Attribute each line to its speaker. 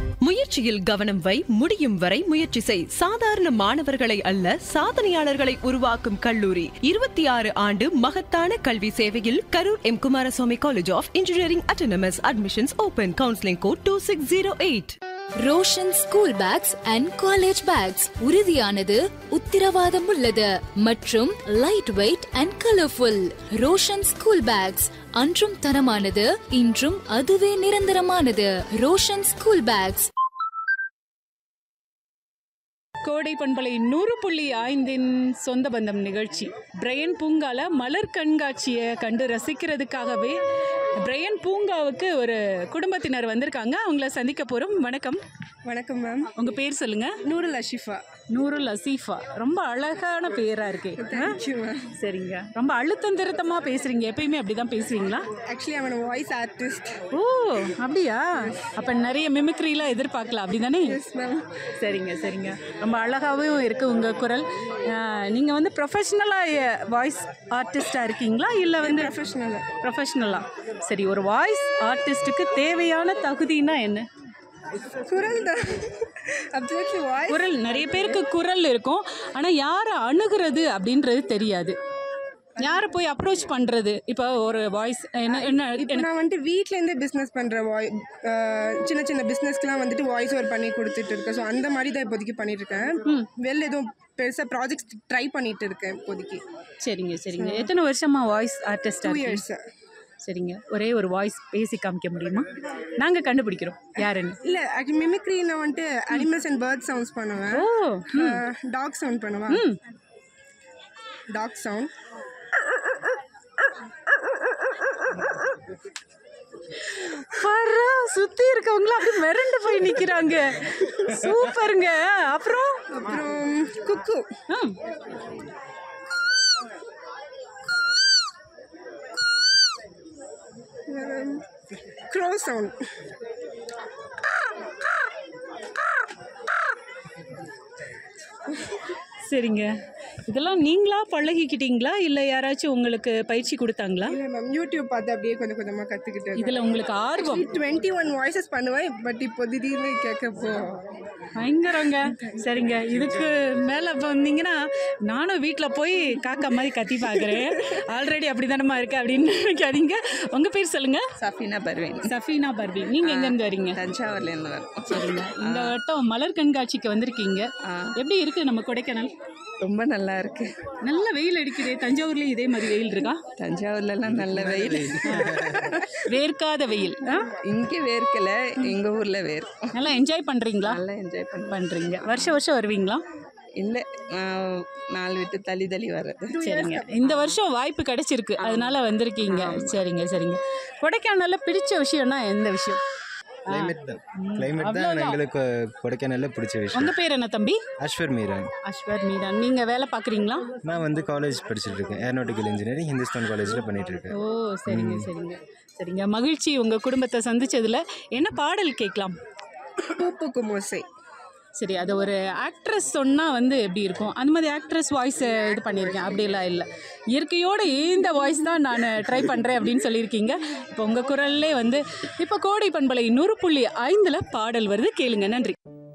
Speaker 1: முயற்சியில் கவனம் வை முடியும் வரை முயற்சி செய் சாதாரண மாணவர்களை அல்ல சாதனையாளர்களை உருவாக்கும் கல்லூரி இருபத்தி ஆறு ஆண்டு மகத்தான கல்வி சேவையில் Karur M Kumaraswamy college of engineering autonomous admissions open counselling code two six zero eight
Speaker 2: Roshan school bags and college bags உறுதியானது உத்திரவாதம் உள்ளது மற்றும் light weight and colourful Roshan school bags அன்றும் தரமானது இன்றும் அதுவே நிரந்தரமானது ரோஷன் ஸ்கூல் பேக்ஸ்
Speaker 3: கோடை பண்பலை நூறு புள்ளி ஐந்தின் சொந்த பந்தம் நிகழ்ச்சி பிரையன் பூங்கால மலர் கண்காட்சியை கண்டு ரசிக்கிறதுக்காகவே பிரையன் பூங்காவுக்கு ஒரு குடும்பத்தினர் வந்திருக்காங்க அவங்கள சந்திக்க போகிறோம் வணக்கம்
Speaker 4: வணக்கம் மேம்
Speaker 3: உங்கள் பேர் சொல்லுங்க
Speaker 4: நூருல் அஷிஃபா
Speaker 3: நூருல் அசீஃபா ரொம்ப அழகான பேராக இருக்கு ஆ?
Speaker 4: தேங்க்யூ மேம்
Speaker 3: சரிங்க ரொம்ப அழுத்தம் திருத்தமாக பேசுகிறீங்க எப்பயுமே அப்படி தான் பேசுவீங்களா
Speaker 4: ஆக்சுவலி அவன் வாய்ஸ் ஆர்டிஸ்ட்
Speaker 3: ஓ அப்படியா அப்போ நிறைய மிமிக்ரிலாம் எதிர்பார்க்கலாம் அப்படி தானே
Speaker 4: எஸ் மேம்
Speaker 3: சரிங்க சரிங்க ரொம்ப அழகாகவும் இருக்குது உங்கள் குரல் நீங்கள் வந்து ப்ரொஃபஷ்னலாக வாய்ஸ் ஆர்டிஸ்டாக இருக்கீங்களா இல்லை வந்து
Speaker 4: ப்ரொஃபஷனல்
Speaker 3: ப்ரொஃபஷ்னலாக சரி ஒரு வாய்ஸ் ஆர்டிஸ்ட்டுக்கு தேவையான தகுதினா என்ன
Speaker 4: குரல் தான் அப்சல்யூட்லி வாய்ஸ்
Speaker 3: குரல் நிறைய பேருக்கு குரல் இருக்கும் ஆனால் யாரை அணுகிறது அப்படின்றது தெரியாது யாரை போய் அப்ரோச் பண்ணுறது இப்போ ஒரு வாய்ஸ் என்ன என்ன
Speaker 4: இப்போ நான் வந்துட்டு வீட்டிலேருந்தே பிஸ்னஸ் பண்ணுற வாய் சின்ன சின்ன பிஸ்னஸ்க்குலாம் வந்துட்டு வாய்ஸ் ஓவர் பண்ணி கொடுத்துட்டு இருக்கேன் ஸோ அந்த மாதிரி தான் இப்போதைக்கு பண்ணிட்டு இருக்கேன் வெளில எதுவும் பெருசாக ப்ராஜெக்ட்ஸ் ட்ரை பண்ணிட்டு இருக்கேன் இப்போதைக்கு
Speaker 3: சரிங்க சரிங்க எத்தனை வருஷமா வாய்ஸ் ஆர்டிஸ்டாக
Speaker 4: டூ இயர்ஸ்
Speaker 3: சரிங்க ஒரே ஒரு வாய்ஸ் பேசி காமிக்க முடியுமா நாங்கள் கண்டுபிடிக்கிறோம் யாருன்னு
Speaker 4: இல்லை ஆக்சுவலி மிமிக்ரி நான் வந்துட்டு அனிமல்ஸ் அண்ட் பேர்ட் சவுண்ட்ஸ் பண்ணுவேன்
Speaker 3: ஓ
Speaker 4: டாக் சவுண்ட் பண்ணுவேன்
Speaker 3: ம்
Speaker 4: டாக் சவுண்ட்
Speaker 3: பரா சுத்தி இருக்கவங்கள அப்படி மிரண்டு போய் நிக்கிறாங்க சூப்பருங்க அப்புறம்
Speaker 4: அப்புறம் குக்கு
Speaker 3: ம்,
Speaker 4: க்ரோ சவுண்ட்
Speaker 3: சரிங்க இதெல்லாம் நீங்களா பழகிக்கிட்டீங்களா இல்லை யாராச்சும் உங்களுக்கு பயிற்சி கொடுத்தாங்களா
Speaker 4: இல்லை மேம் யூடியூப் பார்த்து அப்படியே கொஞ்சம் கொஞ்சமாக கற்றுக்கிட்டேன்
Speaker 3: இதில் உங்களுக்கு ஆர்வம்
Speaker 4: டுவெண்ட்டி ஒன் வாய்ஸஸ் பண்ணுவேன் பட் இப்போ திடீர்னு கேட்கப்போ
Speaker 3: பயங்கரங்க சரிங்க இதுக்கு மேலே வந்தீங்கன்னா நானும் வீட்டில் போய் காக்கா மாதிரி கத்தி பார்க்குறேன் ஆல்ரெடி அப்படி தானம்மா இருக்கு அப்படின்னு நினைக்காதீங்க உங்கள் பேர் சொல்லுங்கள்
Speaker 5: சஃபினா பர்வீன்
Speaker 3: சஃபீனா பர்வி நீங்கள் எங்கேருந்து வரீங்க
Speaker 5: தஞ்சாவூர்லேருந்து வரோம்
Speaker 3: சரிங்க இந்த வட்டம் மலர் கண்காட்சிக்கு வந்திருக்கீங்க
Speaker 5: ஆ.
Speaker 3: எப்படி இருக்கு நம்ம கொடைக்கானல்
Speaker 5: ரொம்ப நல்லா இருக்கு
Speaker 3: நல்ல வெயில் அடிக்குதே தஞ்சாவூர்லயும் இதே மாதிரி வெயில் இருக்கா
Speaker 5: தஞ்சாவூர்லலாம் நல்ல வெயில்
Speaker 3: வேர்க்காத வெயில் ஆ?
Speaker 5: இங்கே வேர்க்கல எங்க ஊர்ல வேர்க்கும்
Speaker 3: நல்லா என்ஜாய் பண்றீங்களா
Speaker 5: நல்லா என்ஜாய் பண்ண
Speaker 3: பண்றீங்க வருஷம் வருஷம் வருவீங்களா
Speaker 5: இல்லை நாலு விட்டு தள்ளி தள்ளி வர்றது
Speaker 3: சரிங்க இந்த வருஷம் வாய்ப்பு கிடைச்சிருக்கு அதனால வந்திருக்கீங்க சரிங்க சரிங்க கொடைக்கானல்ல பிடிச்ச விஷயம்னா எந்த விஷயம்
Speaker 6: கிளைமேட் தான் கிளைமேட் தான் எங்களுக்கு கொடைக்கானல்ல பிடிச்ச விஷயம்
Speaker 3: உங்க பேர் என்ன தம்பி
Speaker 6: அஸ்வர் மீரான்
Speaker 3: அஸ்வர் மீரா நீங்க வேலை பாக்குறீங்களா
Speaker 6: நான் வந்து காலேஜ் படிச்சுட்டு இருக்கேன் ஏரோநாட்டிக்கல் இன்ஜினியரிங் ஹிந்துஸ்தான் காலேஜில் பண்ணிட்டு இருக்கேன்
Speaker 3: ஓ சரிங்க சரிங்க சரிங்க மகிழ்ச்சி உங்க குடும்பத்தை சந்திச்சதுல என்ன பாடல் கேட்கலாம்
Speaker 4: பூப்புக்கு மோசை
Speaker 3: சரி அது ஒரு ஆக்ட்ரஸ் சொன்னால் வந்து எப்படி இருக்கும் அந்த மாதிரி ஆக்ட்ரஸ் வாய்ஸை இது பண்ணியிருக்கேன் அப்படியெல்லாம் இல்லை இயற்கையோட இந்த வாய்ஸ் தான் நான் ட்ரை பண்ணுறேன் அப்படின்னு சொல்லியிருக்கீங்க இப்போ உங்கள் குரல்லே வந்து இப்போ கோடை பண்பலை நூறு புள்ளி ஐந்தில் பாடல் வருது கேளுங்க நன்றி